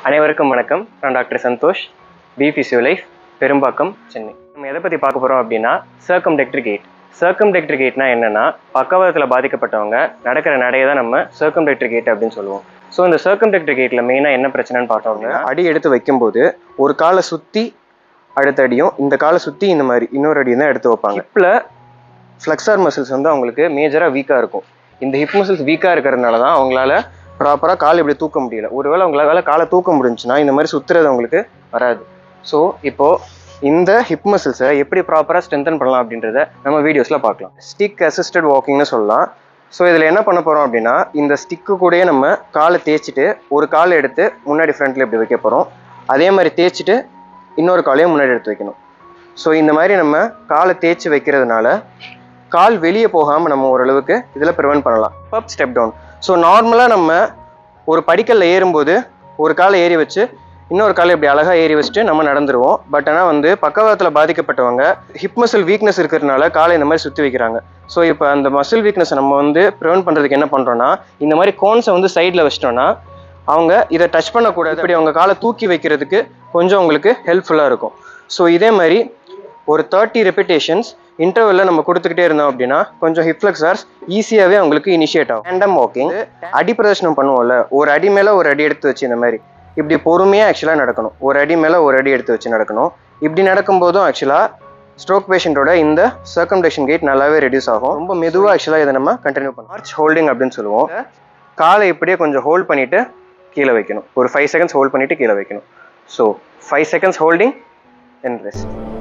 அனைவருக்கும் வணக்கம் நான் doctor Santhosh B life Perumbakkam Chennai நம்ம எதை பற்றி பார்க்க போகிறோம் அப்படின்னா சர்க்கம் கேட் சர்க்கம் கேட்னா என்னன்னா பக்கவாதத்தில் பாதிக்கப்பட்டவங்க நடக்கிற நடையை தான் நம்ம சர்க்கம் கேட் அப்படின்னு சொல்லுவோம் ஸோ இந்த சர்க்கம் கேட்டில் மெயினாக என்ன பிரச்சனைன்னு பார்த்தோம் அப்படின்னா அடி எடுத்து வைக்கும்போது ஒரு காலை சுற்றி அடுத்த அடியும் இந்த காலை சுற்றி இந்த மாதிரி இன்னொரு அடியும் தான் எடுத்து வைப்பாங்க ஹிப்பில் ஃப்ளெக்ஸார் மசில்ஸ் வந்து அவங்களுக்கு மேஜராக வீக்காக இருக்கும் இந்த ஹிப் மசில்ஸ் வீக்காக இருக்கிறதுனால தான் அவங்களால ப்ராப்பராக கால் இப்படி தூக்க முடியல ஒருவேளை அவங்களால காலை தூக்க முடிஞ்சுன்னா இந்த மாதிரி சுற்றுறது அவங்களுக்கு வராது ஸோ இப்போது இந்த ஹிப் மசில்ஸை எப்படி ப்ராப்பராக ஸ்ட்ரென்தன் பண்ணலாம் அப்படின்றத நம்ம வீடியோஸில் பார்க்கலாம் ஸ்டிக் அசிஸ்டட் வாக்கிங்னு சொல்லலாம் ஸோ இதில் என்ன பண்ண போகிறோம் அப்படின்னா இந்த ஸ்டிக்கு கூடயே நம்ம காலை தேய்ச்சிட்டு ஒரு காலை எடுத்து முன்னாடி ஃப்ரண்ட்டில் இப்படி வைக்க போகிறோம் அதே மாதிரி தேய்ச்சிட்டு இன்னொரு காலையும் முன்னாடி எடுத்து வைக்கணும் ஸோ இந்த மாதிரி நம்ம காலை தேய்ச்சி வைக்கிறதுனால கால் வெளியே போகாமல் நம்ம ஓரளவுக்கு இதில் ப்ரிவென்ட் பண்ணலாம் பப் ஸ்டெப் டவுன் ஸோ நார்மலாக நம்ம ஒரு படிக்கல்ல ஏறும்போது ஒரு காலை ஏறி வச்சு இன்னொரு காலை இப்படி அழகாக ஏறி வச்சுட்டு நம்ம நடந்துருவோம் பட் ஆனால் வந்து பக்கவாதத்தில் பாதிக்கப்பட்டவங்க ஹிப் மசில் வீக்னஸ் இருக்கிறதுனால காலை இந்த மாதிரி சுற்றி வைக்கிறாங்க ஸோ இப்போ அந்த மசில் வீக்னஸை நம்ம வந்து ப்ரிவென்ட் பண்ணுறதுக்கு என்ன பண்ணுறோன்னா இந்த மாதிரி கோன்ஸை வந்து சைடில் வச்சிட்டோம்னா அவங்க இதை டச் பண்ணக்கூடாது இப்படி அவங்க காலை தூக்கி வைக்கிறதுக்கு கொஞ்சம் உங்களுக்கு ஹெல்ப்ஃபுல்லாக இருக்கும் ஸோ இதே மாதிரி ஒரு தேர்ட்டி ரெப்பிடேஷன்ஸ் இன்டர்வெல்ல நம்ம கொடுத்துக்கிட்டே இருந்தோம் அப்படின்னா கொஞ்சம் ஹிப் ஃப்ளெக்ஸார்ஸ் ஈஸியாகவே அவங்களுக்கு இனிஷியேட் ஆகும் ரேண்டம் வாக்கிங் அடி பிரதர்ஷனம் பண்ணுவோம்ல ஒரு அடி மேலே ஒரு அடி எடுத்து வச்சு இந்த மாதிரி இப்படி பொறுமையாக ஆக்சுவலாக நடக்கணும் ஒரு அடி மேலே ஒரு அடி எடுத்து வச்சு நடக்கணும் இப்படி நடக்கும்போதும் ஆக்சுவலாக ஸ்ட்ரோக் பேஷண்ட்டோட இந்த சர்க்கம்டேஷன் கேட் நல்லாவே ரெடியூஸ் ஆகும் ரொம்ப மெதுவாக ஆக்சுவலாக இதை நம்ம கண்டினியூ பண்ணலாம் ஆர்ச் ஹோல்டிங் அப்படின்னு சொல்லுவோம் காலை இப்படியே கொஞ்சம் ஹோல்ட் பண்ணிவிட்டு கீழே வைக்கணும் ஒரு ஃபைவ் செகண்ட்ஸ் ஹோல்ட் பண்ணிவிட்டு கீழே வைக்கணும் so five seconds holding and rest